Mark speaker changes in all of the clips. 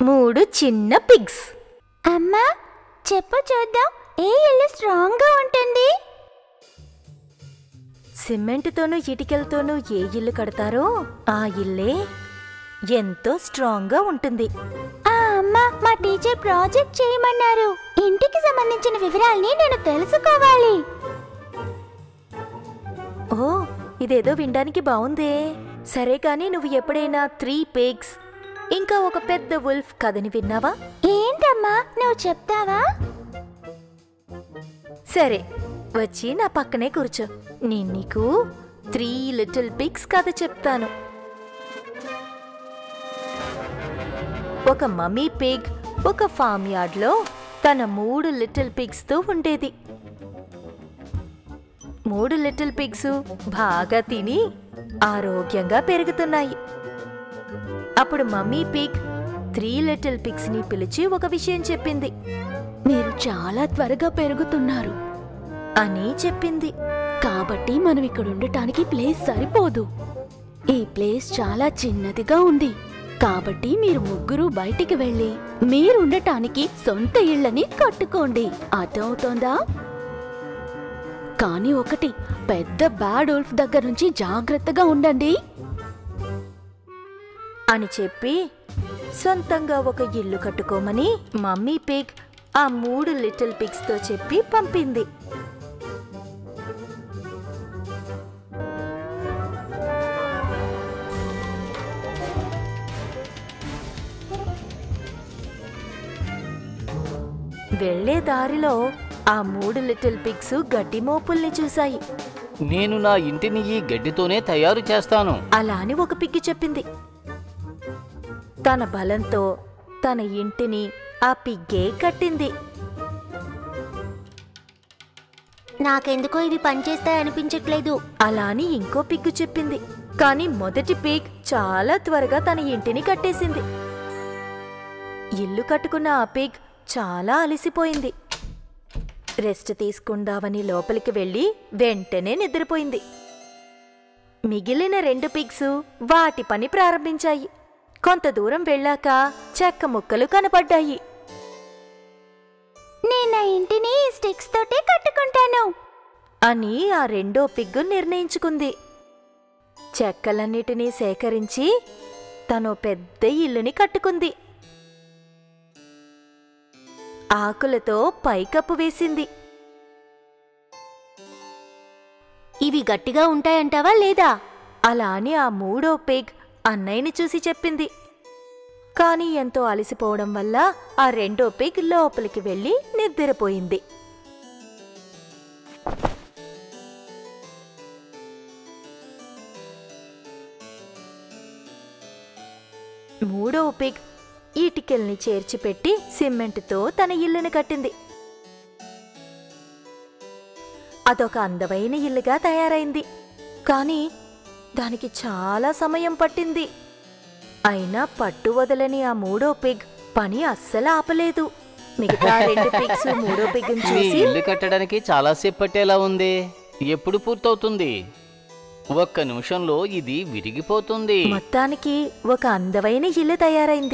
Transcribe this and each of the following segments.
Speaker 1: మూడు చిన్న పిగ్స్
Speaker 2: అమ్మా చెప్పు చూద్దాం ఏ ఇల్లు స్ట్రాంగ్ గా ఉంటుంది
Speaker 1: సిమెంట్తోనూ ఇటుకలతోనూ ఏ ఇల్లు కడతారో ఆ ఇల్లే ఎంతో స్ట్రాంగ్గా ఉంటుంది
Speaker 2: ఆ అమ్మ మా టీచర్ ప్రాజెక్ట్ చేయమన్నారు ఇంటికి సంబంధించిన వివరాల్ని నేను తెలుసుకోవాలి
Speaker 1: ఓ ఇదేదో వినడానికి బాగుందే సరే కానీ నువ్వు ఎప్పుడైనా త్రీ పిగ్స్ ఇంకా ఒక పెద్ద వుల్ఫ్ కథని విన్నావా
Speaker 2: ఏంటమ్మా నువ్వు చెప్తావా
Speaker 1: సరే వచ్చి నా పక్కనే కూర్చో నేను నీకు త్రీ లిటిల్ పిగ్స్ కథ చెప్తాను ఒక మమ్మీ పిగ్ ఒక ఫామ్ యార్డ్లో తన మూడు లిటిల్ పిగ్స్తో ఉండేది మూడు లిటిల్ పిగ్స్ బాగా తిని ఆరోగ్యంగా పెరుగుతున్నాయి అప్పుడు మమ్మీ పిగ్ త్రీ లిటిల్ పిగ్స్ని పిలిచి ఒక విషయం చెప్పింది
Speaker 3: మీరు చాలా త్వరగా పెరుగుతున్నారు
Speaker 1: అని చెప్పింది
Speaker 3: కాబట్టి మనం ఇక్కడ ఉండటానికి ప్లేస్ సరిపోదు ఈ ప్లేస్ చాలా చిన్నదిగా ఉంది కాబట్టి మీరు ముగ్గురు బయటికి వెళ్ళి మీరు ఉండటానికి సొంత ఇళ్ళని కట్టుకోండి అర్థమవుతోందా కానీ ఒకటి పెద్ద బ్యాడ్ ఉల్ఫ్ దగ్గర నుంచి జాగ్రత్తగా ఉండండి
Speaker 1: అని చెప్పి సొంతంగా ఒక ఇల్లు కట్టుకోమని మమ్మీ పిగ్ ఆ మూడు లిటిల్ పిగ్స్తో చెప్పి పంపింది వెళ్లే దారిలో ఆ మూడు లిటిల్ పిగ్స్ గడ్డి మోపుల్ని చూశాయి
Speaker 4: నేను నా ఇంటిని ఈ గడ్డితోనే తయారు చేస్తాను
Speaker 1: అలా అని ఒక పిగ్గి చెప్పింది తన బలంతో తన ఇంటిని ఆ పిగ్గే కట్టింది
Speaker 2: నాకెందుకో ఇవి పనిచేస్తాయి అనిపించట్లేదు
Speaker 1: అలా అని ఇంకో పిగ్గు చెప్పింది కానీ మొదటి పిగ్ చాలా త్వరగా తన ఇంటిని కట్టేసింది ఇల్లు కట్టుకున్న ఆ పిగ్ చాలా అలసిపోయింది రెస్ట్ తీసుకుందామని లోపలికి వెళ్ళి వెంటనే నిద్రపోయింది మిగిలిన రెండు పిగ్స్ వాటి పని ప్రారంభించాయి కొంత దూరం వెళ్ళాక చెక్క ముక్కలు కనపడ్డాయి
Speaker 2: నేను నా ఇంటిని ఈ స్టిక్స్ తోటే కట్టుకుంటాను
Speaker 1: అని ఆ రెండో పిగ్గు నిర్ణయించుకుంది చెక్కలన్నిటినీ సేకరించి తను పెద్ద ఇల్లుని కట్టుకుంది ఆకులతో పైకప్పు వేసింది
Speaker 2: ఇవి గట్టిగా ఉంటాయంటావా లేదా
Speaker 1: అలా అని ఆ మూడో పిగ్ అన్నయ్యని చూసి చెప్పింది కానీ ఎంతో అలసిపోవడం వల్ల ఆ రెండో పిగ్ లోపలికి వెళ్ళి నిద్రపోయింది మూడవ పిగ్ ఈటికెల్ని చేర్చిపెట్టి సిమెంట్తో తన ఇల్లుని కట్టింది అదొక అందమైన ఇల్లుగా తయారైంది కానీ దానికి చాలా సమయం పట్టింది అయినా పట్టు వదలని ఆ మూడో పిగ్ పని అస్సలు ఆపలేదు మిగతా రెండు పిగ్స్ మూడో పిగ్
Speaker 4: మీ
Speaker 1: చూసి
Speaker 4: ఇల్లు కట్టడానికి చాలాసేపు పట్టేలా ఉంది ఎప్పుడు పూర్తవుతుంది ఒక్క నిమిషంలో ఇది విరిగిపోతుంది
Speaker 1: మొత్తానికి ఒక అందమైన ఇల్లు తయారైంది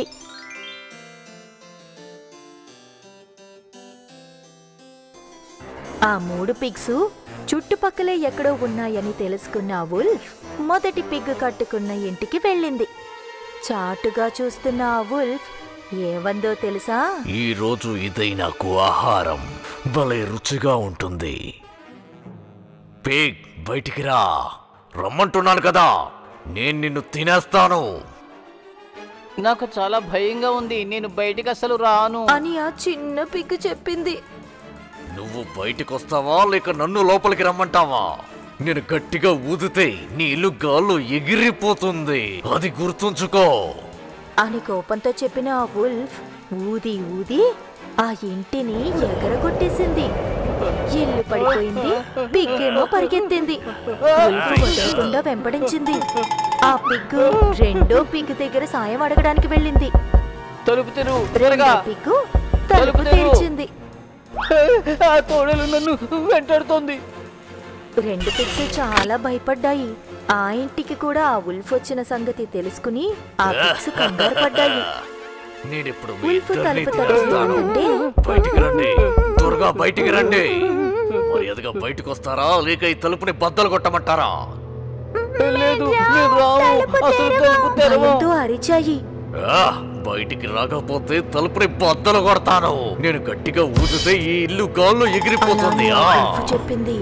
Speaker 1: ఆ మూడు పిగ్స్ చుట్టుపక్కలే ఎక్కడో ఉన్నాయని తెలుసుకున్న ఆ వుల్ఫ్ మొదటి పిగ్ కట్టుకున్న ఇంటికి వెళ్ళింది చాటుగా చూస్తున్న ఆ వుల్ఫ్ ఏవందో తెలుసా
Speaker 5: ఈ రోజు ఇదే నాకు ఆహారం భలే రుచిగా ఉంటుంది పేగ్ బయటికి రా రమ్మంటున్నాను కదా నేను నిన్ను తినేస్తాను
Speaker 4: నాకు చాలా భయంగా ఉంది నేను బయటికి అసలు రాను
Speaker 1: అని ఆ చిన్న పిగ్ చెప్పింది
Speaker 5: నువ్వు బయటికి వస్తావా లేక నన్ను లోపలికి రమ్మంటావా నేను గట్టిగా ఊదితే నీ ఇల్లు గాల్లో ఎగిరిపోతుంది అది గుర్తుంచుకో
Speaker 1: అని కోపంతో చెప్పిన ఆ వుల్ఫ్ ఊది ఊది ఆ ఇంటిని ఎగరగొట్టేసింది ఇల్లు పడిపోయింది పిగ్గేమో పరిగెత్తింది వుల్ఫ్ వదలకుండా వెంబడించింది ఆ పిగ్గు రెండో పిగ్ దగ్గర సాయం అడగడానికి వెళ్ళింది
Speaker 4: తలుపు తెరువు
Speaker 1: రెండో
Speaker 4: త్వరగా
Speaker 1: పిగ్గు తలుపు
Speaker 4: తలుపు తెరువు.
Speaker 1: తెరిచింది
Speaker 4: ఆ కోడలు నన్ను వెంటాడుతోంది
Speaker 1: రెండు పిగ్స్ చాలా భయపడ్డాయి ఆ ఇంటికి కూడా ఆ ఉల్ఫ్ వచ్చిన సంగతి తెలుసుకుని ఆ పిగ్స్ కంగారు పడ్డాయి
Speaker 5: నేనిప్పుడు మీ
Speaker 1: ఉల్ఫ్
Speaker 5: ఇద్దరిని
Speaker 1: తలుపు
Speaker 5: తినేస్తాను
Speaker 1: తడుస్తుంటే
Speaker 5: బయటికి రండి త్వరగా బయటికి రండి మర్యాదగా బయటకు వస్తారా లేక ఈ తలుపుని బద్దలు కొట్టమంటారా
Speaker 4: లేదు నేను రావు అసలు తలుపు తెరవను.
Speaker 1: భయంతో అరిచాయి
Speaker 5: ఆ, బయటికి రాకపోతే తలుపుని బద్దలు కొడతాను నేను గట్టిగా ఊదితే ఈ ఇల్లు గాల్లో ఎగిరిపోతుంది
Speaker 1: అలానే
Speaker 5: ఆ.
Speaker 1: ఉల్ఫ్ చెప్పింది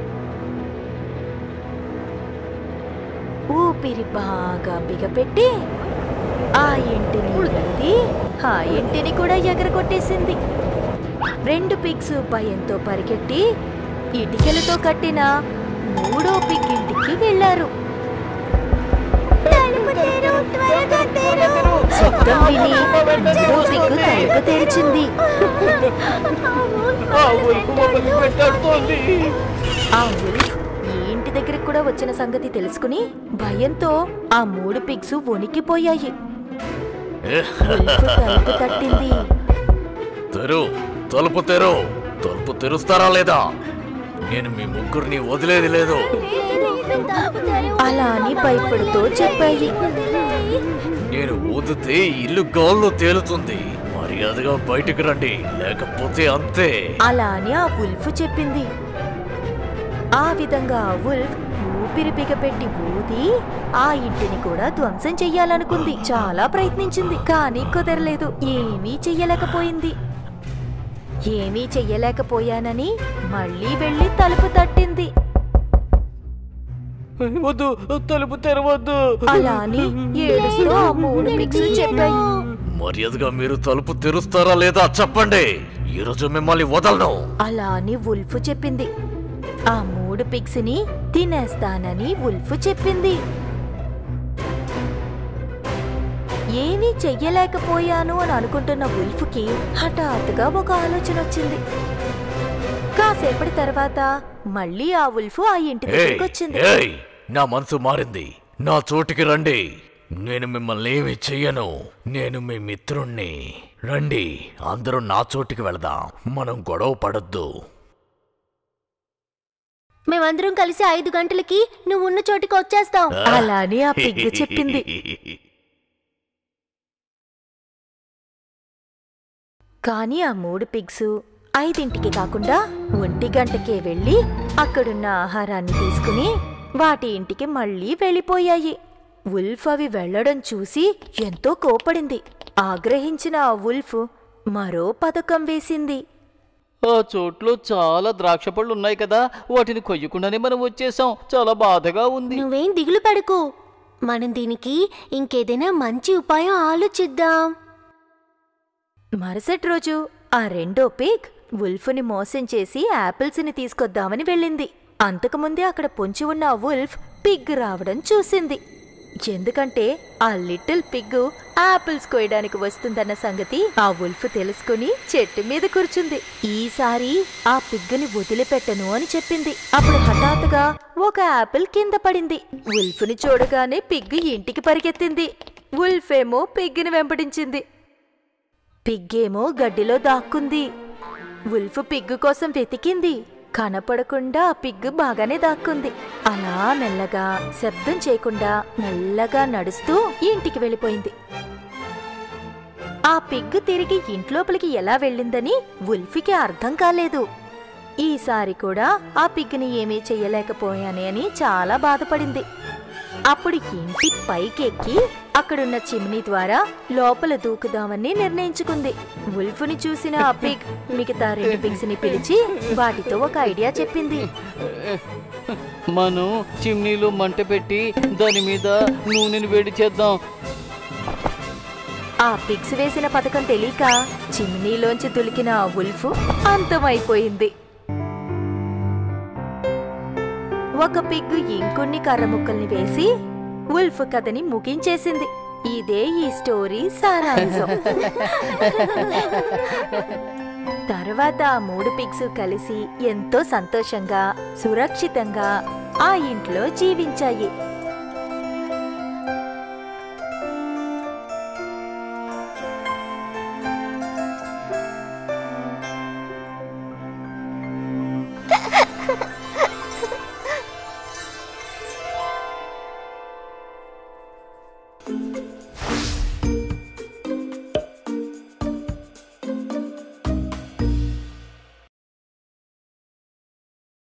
Speaker 1: ఊపిరి బాగా బిగపెట్టి ఆ ఇంటిని ఉడిది ఆ ఇంటిని కూడా ఎగరగొట్టేసింది రెండు పిగ్స్ భయంతో పరిగెట్టి ఇటికలతో కట్టిన మూడో పిగ్ ఇంటికి వెళ్లారు శబ్దం విని మూడో పిగ్ తలుపు తెరిచింది
Speaker 4: ఆ ఉల్ఫ్ మమ్మల్ని వెంటాడుతోంది.
Speaker 1: ఆ ఉల్ఫ్ ఈ ఇంటి దగ్గరికి కూడా వచ్చిన సంగతి తెలుసుకుని భయంతో ఆ మూడు పిగ్స్ వణికిపోయాయి ఉల్ఫ్ తలుపు తట్టింది
Speaker 5: తెరు తలుపు తెరు తలుపు తెరుస్తారా లేదా నేను మీ ముగ్గురిని వదిలేది లేదు
Speaker 1: అలా అని భయపడుతూ చెప్పాయి
Speaker 5: నేను ఊదితే ఈ ఇల్లు గాల్లో తేలుతుంది మర్యాదగా బయటికి రండి లేకపోతే అంతే
Speaker 1: అలా అని ఆ ఉల్ఫ్ చెప్పింది ఆ విధంగా ఆ ఉల్ఫ్ ఊపిరి బిగపెట్టి ఊది ఆ ఇంటిని కూడా ధ్వంసం చెయ్యాలనుకుంది చాలా ప్రయత్నించింది కానీ కుదరలేదు ఏమీ చెయ్యలేకపోయింది ఏమీ చెయ్యలేకపోయానని మళ్ళీ వెళ్ళి తలుపు తట్టింది
Speaker 4: వద్దు తలుపు తెరవద్దు
Speaker 1: అలా అని ఏడుస్తూ ఆ మూడు పిక్స్ చెప్పాయి
Speaker 5: మర్యాదగా మీరు తలుపు తెరుస్తారా లేదా చెప్పండి ఈరోజు మిమ్మల్ని వదలను
Speaker 1: అలా అని ఉల్ఫ్ చెప్పింది ఆ మూడు పిగ్స్ ని తినేస్తానని ఉల్ఫ్ చెప్పింది ఏమీ చెయ్యలేకపోయాను అని అనుకుంటున్న ఉల్ఫ్కి హఠాత్తుగా ఒక ఆలోచన వచ్చింది కాసేపటి తర్వాత మళ్ళీ ఆ ఉల్ఫ్ ఆ ఇంటి
Speaker 5: ఏయ్,
Speaker 1: దగ్గరికి వచ్చింది
Speaker 5: ఏయ్, నా మనసు మారింది నా చోటికి రండి నేను మిమ్మల్ని ఏమి చెయ్యను నేను మీ మిత్రుణ్ణి రండి అందరూ నా చోటికి వెళదాం మనం గొడవ పడొద్దు
Speaker 2: మేమందరం కలిసి ఐదు గంటలకి నువ్వు ఉన్న చోటికి వచ్చేస్తాం
Speaker 1: అలా అని ఆ పిగ్ చెప్పింది కానీ ఆ మూడు పిగ్స్ ఐదింటికి కాకుండా ఒంటి గంటకే వెళ్ళి అక్కడున్న ఆహారాన్ని తీసుకుని వాటి ఇంటికి మళ్ళీ వెళ్ళిపోయాయి ఉల్ఫ్ అవి వెళ్ళడం చూసి ఎంతో కోపడింది ఆగ్రహించిన ఆ ఉల్ఫ్ మరో పథకం వేసింది
Speaker 4: ఆ చోట్లో చాలా ద్రాక్ష పళ్ళు ఉన్నాయి కదా వాటిని కొయ్యకుండానే మనం వచ్చేసాం చాలా బాధగా ఉంది
Speaker 2: నువ్వేం దిగులు పడకు మనం దీనికి ఇంకేదైనా మంచి ఉపాయం ఆలోచిద్దాం
Speaker 1: మరుసటి రోజు ఆ రెండో పిగ్ వుల్ఫ్ని మోసం చేసి యాపిల్స్ని తీసుకొద్దామని వెళ్ళింది అంతకుముందే అక్కడ పొంచి ఉన్న ఆ వుల్ఫ్ పిగ్ రావడం చూసింది ఎందుకంటే ఆ లిటిల్ పిగ్ యాపిల్స్ కోయడానికి వస్తుందన్న సంగతి ఆ వుల్ఫ్ తెలుసుకుని చెట్టు మీద కూర్చుంది ఈసారి ఆ పిగ్గుని వదిలిపెట్టను అని చెప్పింది అప్పుడు హఠాత్తుగా ఒక యాపిల్ కింద పడింది వుల్ఫ్ని చూడగానే పిగ్గు ఇంటికి పరిగెత్తింది వుల్ఫ్ ఏమో పిగ్గుని వెంబడించింది పిగ్గేమో గడ్డిలో దాక్కుంది ఉల్ఫ్ పిగ్గు కోసం వెతికింది కనపడకుండా ఆ పిగ్గు బాగానే దాక్కుంది అలా మెల్లగా శబ్దం చేయకుండా మెల్లగా నడుస్తూ ఇంటికి వెళ్ళిపోయింది ఆ పిగ్గు తిరిగి ఇంట్లోపలికి ఎలా వెళ్ళిందని ఉల్ఫికి అర్థం కాలేదు ఈసారి కూడా ఆ పిగ్గుని ఏమీ చెయ్యలేకపోయానే అని చాలా బాధపడింది అప్పుడు ఇంటి పైకెక్కి అక్కడున్న చిమ్నీ ద్వారా లోపల దూకుదామని నిర్ణయించుకుంది ఉల్ఫ్ని చూసిన ఆ పిగ్ మిగతా రెండు పిగ్స్ ని పిలిచి వాటితో ఒక ఐడియా చెప్పింది
Speaker 4: మనం చిమ్నీలో మంట పెట్టి దాని మీద నూనెని వేడి చేద్దాం
Speaker 1: ఆ పిగ్స్ వేసిన పథకం తెలియక చిమ్నీలోంచి దులికిన ఆ ఉల్ఫ్ అంతమైపోయింది ఒక పిగ్గు ఇంకొన్ని కర్ర ముక్కల్ని వేసి ఉల్ఫ్ కథని ముగించేసింది ఇదే ఈ స్టోరీ సారాంశం తర్వాత ఆ మూడు పిగ్స్ కలిసి ఎంతో సంతోషంగా సురక్షితంగా ఆ ఇంట్లో జీవించాయి